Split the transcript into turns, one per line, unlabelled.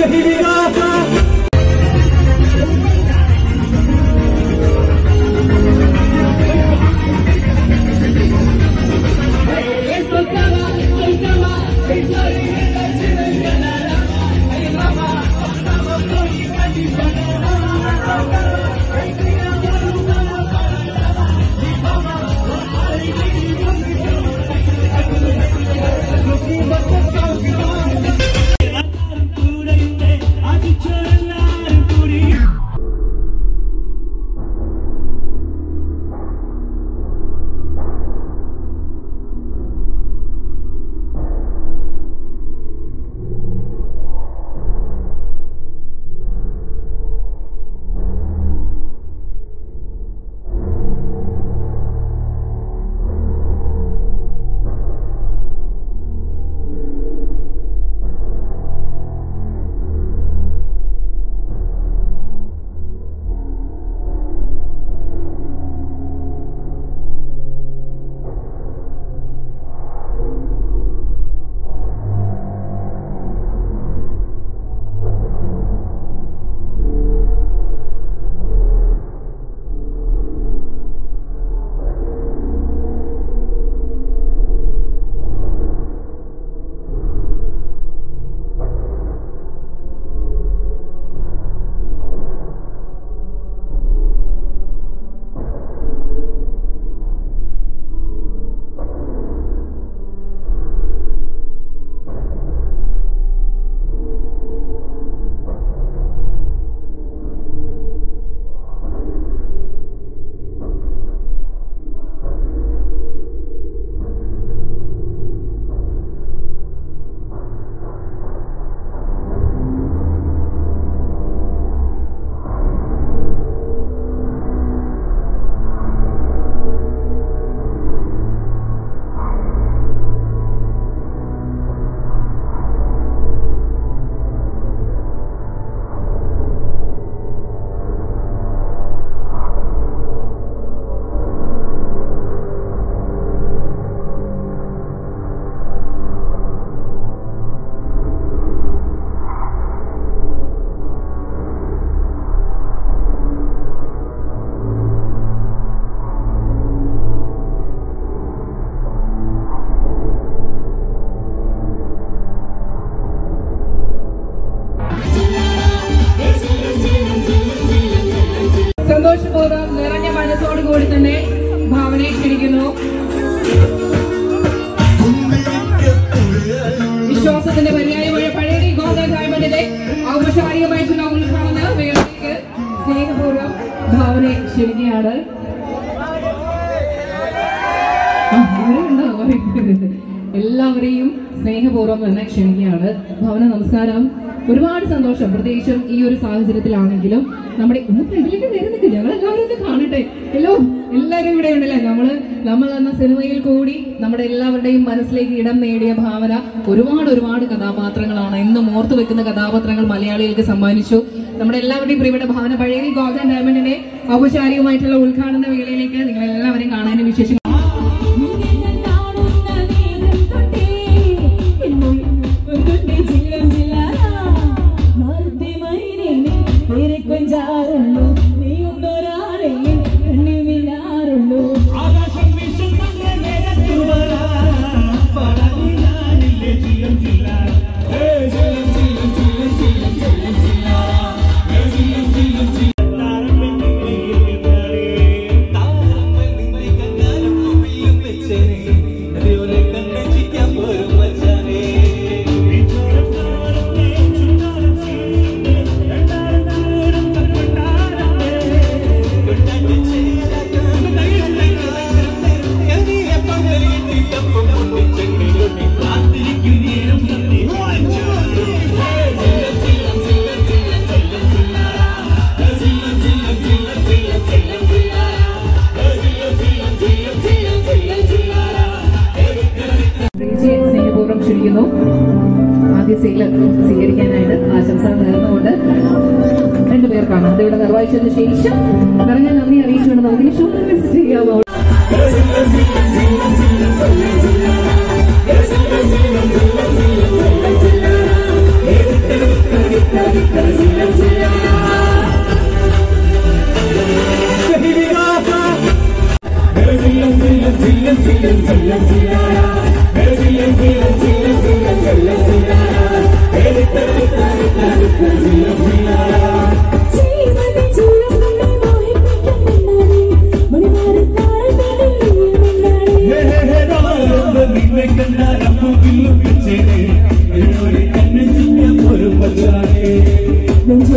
സന്തോഷപൂർവ്വം നിറഞ്ഞ മനസ്സോടുകൂടി തന്നെ ഭാവനയെ ക്ഷണിക്കുന്നു വിശ്വാസത്തിന്റെ പര്യായമായ പഴയ ഗോൾഡൻ ഡയമണ്ടിലെ ഔപചാരികമായിട്ടുള്ള ഉദ്ഘാടന വേളയ്ക്ക് സ്നേഹപൂർവ്വം ഭാവനയെ ക്ഷണിക്കുകയാണ് ആ, ഇവിടെ ഉണ്ടോ? എല്ലാവരെയും സ്നേഹപൂർവ്വം തന്നെ ക്ഷണിക്കുകയാണ് ഭവന നമസ്കാരം ഒരുപാട് സന്തോഷം പ്രത്യേകിച്ചും ഈ ഒരു സാഹചര്യത്തിലാണെങ്കിലും നമ്മുടെ ഒന്ന് ഫ്രണ്ടിലേക്ക് നേരുന്നില്ല ഞങ്ങൾ എല്ലാവരും ഒന്ന് കാണട്ടെ ഹലോ എല്ലാവരും ഇവിടെ ഉണ്ടല്ലേ നമ്മള് നമ്മൾ എന്ന സിനിമയിൽ കൂടി നമ്മുടെ എല്ലാവരുടെയും മനസ്സിലേക്ക് ഇടം നേടിയ ഭാവന ഒരുപാട് ഒരുപാട് കഥാപാത്രങ്ങളാണ് എന്നും ഓർത്തു വെക്കുന്ന കഥാപാത്രങ്ങൾ മലയാളികൾക്ക് സമ്മാനിച്ചു നമ്മുടെ എല്ലാവരുടെയും പ്രിയപ്പെട്ട ഭാവന പഴയ ഗോൾഡൻ ഡയമണ്ടിന്റെ ഔപചാരികമായിട്ടുള്ള ഉദ്ഘാടന വേളയിലേക്ക് നിങ്ങൾ എല്ലാവരെയും കാണാനും വിശേഷം
കൊഞ്ചാറുള്ളൂ നീ ഒന്നൊരാളെയും കണ്ണിൽ വീഴാറുള്ളൂ
ആകാശം വീശുന്ന നേരത്തു വരാം. പടവിലാനില്ലേ ചില്ലം ചില്ലാൻ. ഏയ് ചില്ലം ചില്ലം ചില്ലം ചില്ലം ചില്ലം ചില്ലാൻ. ഏയ് ചില്ലം ചില്ലം ചില്ലം. താരം വെണ്ണിലയിൽ കയറി. താരം വെണ്ണിലയിൽ കണ്ടാലും പൂവിലും വെച്ചേനെ. അതുപോലെ കണ്ണഞ്ചിക്കാൻ പോരും മച്ചാനെ. വിച്ചോരം താരത്തെ ചുണ്ടാരം സീനെ. രണ്ടാരം താരം കൊണ്ടാരത്തെ. കൊണ്ടാരം ചേരാൻ കയ്യിലുണ്ടെങ്കിൽ എറിയ പന്തലിട്ടിട്ടപ്പം പൊട്ടിച്ചെങ്കിലൊട്ടി കാത്തിരിക്കും നേരം നന്ദി വായിച്ചു. ചില്ലം ചില്ലം ചില്ലം ചില്ലം ചില്ലം ചില്ലറ. ചില്ലം ചില്ലം ചില്ലം ചില്ലം ചില്ലം ചില്ലറ. ചില്ലം ചില്ലം ചില്ലം ചില്ലം ചില്ലം ചില്ലറ.
പ്രിയയെ സ്നേഹപൂർവ്വം ക്ഷണിക്കുന്നു ആദ്യ സീല് സ്വീകരിക്കാനായിട്ട് ആശംസ നേർന്നുകൊണ്ട് രണ്ടുപേർക്കാണ് അതിവിടെ നിർവഹിച്ചതിന് ശേഷം നിറഞ്ഞ നന്ദി അറിയിച്ചുകൊണ്ട് നമുക്ക് ഷോ ചെയ്യാമോ
ചില്ലം ചില്ലം ചില്ലം ചില്ലം ചില്ലം ചില്ലം ചില്ലം ചില്ലം
ചില്ലം ചില്ലം ചില്ലം ചില്ലം ചില്ലാര ഏ ചില്ലം ചില്ലം ചില്ലം ചില്ലം ചില്ലം ചില്ലാര ഏ ലിത്ത ലിത്ത ലിത്ത ലിത്ത ചില്ലം ചില്ലാര
ജീവന്റെ ജീവൻ നമ്മെ മോഹിപ്പിക്കും മിന്നാളെ മണിമാരത്താഴത്തിൽ മിന്നാളെ
ഹേ ഹേ ഹേ നാളെ നിന്നെ കണ്ടാൽ അപ്പുവില്ലും